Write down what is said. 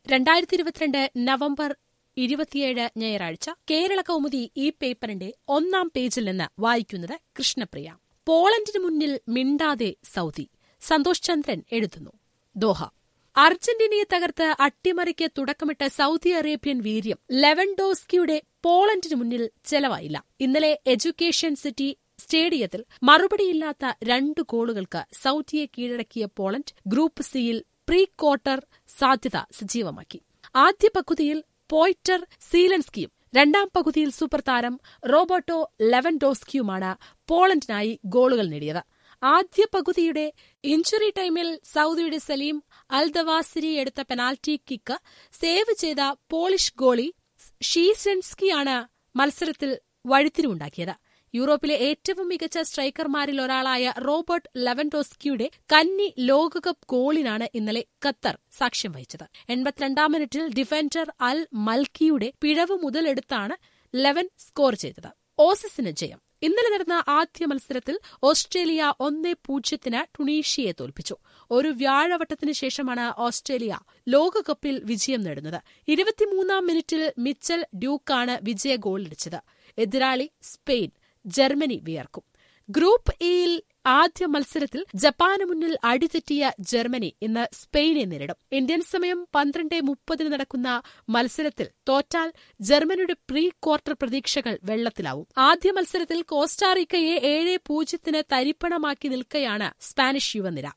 രണ്ടായിരത്തി ഇരുപത്തിരണ്ട് നവംബർ ഇരുപത്തിയേഴ് ഞായറാഴ്ച കേരള കൗമുദി ഈ പേപ്പറിന്റെ ഒന്നാം പേജിൽ നിന്ന് വായിക്കുന്നത് കൃഷ്ണപ്രിയ പോളണ്ടിന് മുന്നിൽ മിണ്ടാതെ സൗദി സന്തോഷ് ചന്ദ്രൻ എഴുതുന്നു ദോഹ അർജന്റീനയെ തകർത്ത് അട്ടിമറിക്ക് തുടക്കമിട്ട സൗദി അറേബ്യൻ വീര്യം ലെവൻഡോസ്കിയുടെ പോളണ്ടിന് മുന്നിൽ ചെലവായില്ല ഇന്നലെ എഡ്യൂക്കേഷൻ സിറ്റി സ്റ്റേഡിയത്തിൽ മറുപടിയില്ലാത്ത രണ്ട് ഗോളുകൾക്ക് സൗദിയെ കീഴടക്കിയ പോളണ്ട് ഗ്രൂപ്പ് സിയിൽ പ്രീ ക്വാർട്ടർ സാധ്യത സജീവമാക്കി ആദ്യ പകുതിയിൽ പോയിറ്റർ സീലൻസ്കിയും രണ്ടാം പകുതിയിൽ സൂപ്പർ താരം റോബർട്ടോ ലെവൻഡോസ്കിയുമാണ് പോളണ്ടിനായി ഗോളുകൾ നേടിയത് ആദ്യ പകുതിയുടെ ഇഞ്ചുറി ടൈമിൽ സൗദിയുടെ സലീം അൽദവാസിരി എടുത്ത പെനാൽറ്റി കിക്ക് സേവ് ചെയ്ത പോളിഷ് ഗോളി ഷീസെൻസ്കിയാണ് മത്സരത്തിൽ വഴിത്തിരിവുണ്ടാക്കിയത് യൂറോപ്പിലെ ഏറ്റവും മികച്ച സ്ട്രൈക്കർമാരിൽ ഒരാളായ റോബർട്ട് ലെവൻഡോസ്കിയുടെ കന്നി ലോകകപ്പ് ഗോളിനാണ് ഇന്നലെ ഖത്തർ സാക്ഷ്യം വഹിച്ചത് എൺപത്തിരണ്ടാം മിനിറ്റിൽ ഡിഫൻഡർ അൽ മൽക്കിയുടെ പിഴവ് മുതലെടുത്താണ് ലെവൻ സ്കോർ ചെയ്തത് ഓസസിന് ജയം ഇന്നലെ നടന്ന ആദ്യ മത്സരത്തിൽ ഓസ്ട്രേലിയ ഒന്നേ പൂജ്യത്തിന് ടുണീഷ്യയെ തോൽപ്പിച്ചു ഒരു വ്യാഴവട്ടത്തിന് ശേഷമാണ് ഓസ്ട്രേലിയ ലോകകപ്പിൽ വിജയം നേടുന്നത് ഇരുപത്തിമൂന്നാം മിനിറ്റിൽ മിച്ചൽ ഡ്യൂക്കാണ് വിജയ ഗോളടിച്ചത് എതിരാളി സ്പെയിൻ ജർമ്മനി വിയർക്കും ഗ്രൂപ്പ് ഇയിൽ ആദ്യ മത്സരത്തിൽ ജപ്പാന് മുന്നിൽ അടിതെറ്റിയ ജർമ്മനി ഇന്ന് സ്പെയിനെ നേരിടും ഇന്ത്യൻ സമയം പന്ത്രണ്ട് മുപ്പതിന് നടക്കുന്ന മത്സരത്തിൽ തോറ്റാൽ ജർമ്മനിയുടെ പ്രീ ക്വാർട്ടർ പ്രതീക്ഷകൾ വെള്ളത്തിലാവും ആദ്യ മത്സരത്തിൽ കോസ്റ്റാറിക്കയെ ഏഴ് പൂജ്യത്തിന് തരിപ്പണമാക്കി നിൽക്കെയാണ് സ്പാനിഷ് യുവനിര